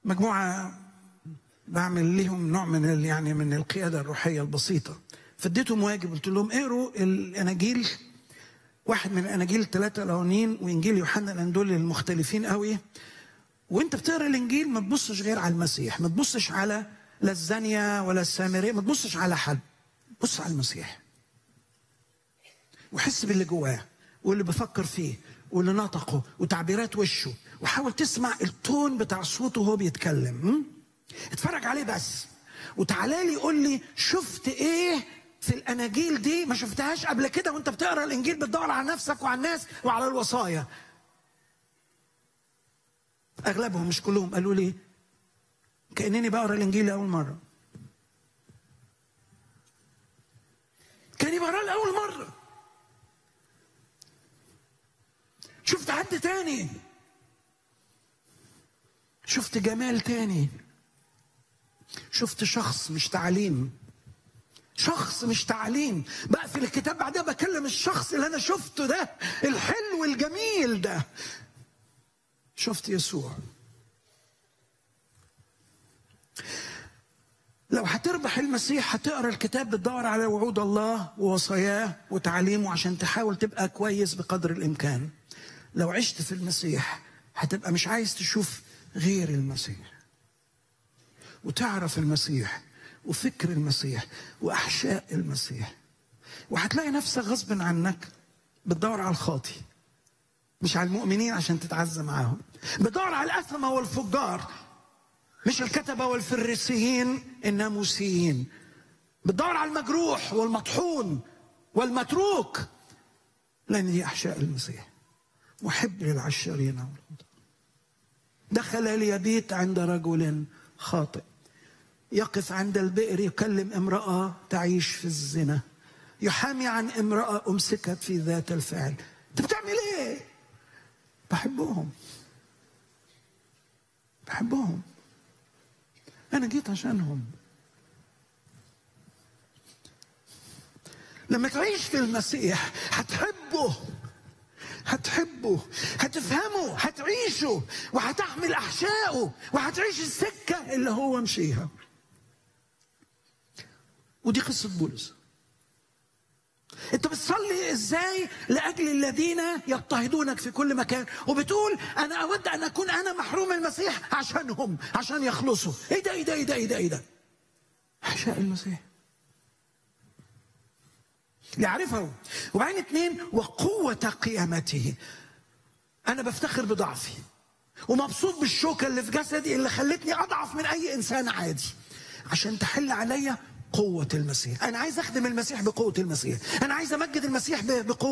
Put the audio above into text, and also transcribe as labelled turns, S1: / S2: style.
S1: مجموعه بعمل ليهم نوع من ال- يعني من القياده الروحيه البسيطه فاديتهم واجب قلت لهم اقروا الاناجيل واحد من الاناجيل الثلاثه الاولانيين وانجيل يوحنا لان دول المختلفين قوي وانت بتقرا الانجيل ما تبصش غير على المسيح ما تبصش على لا الزانيه ولا السامريه ما تبصش على حد بص على المسيح وحس باللي جواه واللي بفكر فيه واللي نطقه وتعبيرات وشه وحاول تسمع التون بتاع صوته وهو بيتكلم م? اتفرج عليه بس وتعالى لي قول لي شفت ايه في الاناجيل دي ما شفتهاش قبل كده وانت بتقرا الانجيل بتدور على نفسك وعلى الناس وعلى الوصايا اغلبهم مش كلهم قالوا لي كانني بقرا الانجيل لاول مره كاني بقراه لاول مره شفت حد تاني شفت جمال تاني شفت شخص مش تعليم شخص مش تعليم بقفل الكتاب بعدها بكلم الشخص اللي انا شفته ده الحلو الجميل ده شفت يسوع لو هتربح المسيح هتقرا الكتاب بتدور على وعود الله ووصاياه وتعليمه عشان تحاول تبقى كويس بقدر الامكان لو عشت في المسيح هتبقى مش عايز تشوف غير المسيح وتعرف المسيح وفكر المسيح واحشاء المسيح وهتلاقي نفسك غصب عنك بتدور على الخاطي مش على المؤمنين عشان تتعزى معاهم بتدور على الأثمة والفجار مش الكتبة والفريسيين الناموسيين بتدور على المجروح والمطحون والمتروك لأن دي أحشاء المسيح محب للعشارين والخطأ دخل ليبيت عند رجل خاطئ يقف عند البئر يكلم امرأة تعيش في الزنا يحامي عن امرأة أمسكت في ذات الفعل أنت بتعمل إيه؟ بحبهم بحبهم أنا جيت عشانهم لما تعيش في المسيح هتحبه هتحبه هتفهمه هتعيشه وهتحمل أحشائه وهتعيش السكة اللي هو مشيها ودي قصة بولس انت بتصلي ازاي لاجل الذين يضطهدونك في كل مكان وبتقول انا اود ان اكون انا محروم المسيح عشانهم عشان يخلصوا ايه ده ايه ده ايه ده ايه ده ايه ده احشاء المسيح يعرفه وبعدين اتنين وقوة قيامته أنا بفتخر بضعفي ومبسوط بالشوكة اللي في جسدي اللي خلتني أضعف من أي إنسان عادي عشان تحل عليا قوة المسيح أنا عايز أخدم المسيح بقوة المسيح أنا عايز أمجد المسيح ب- بقوة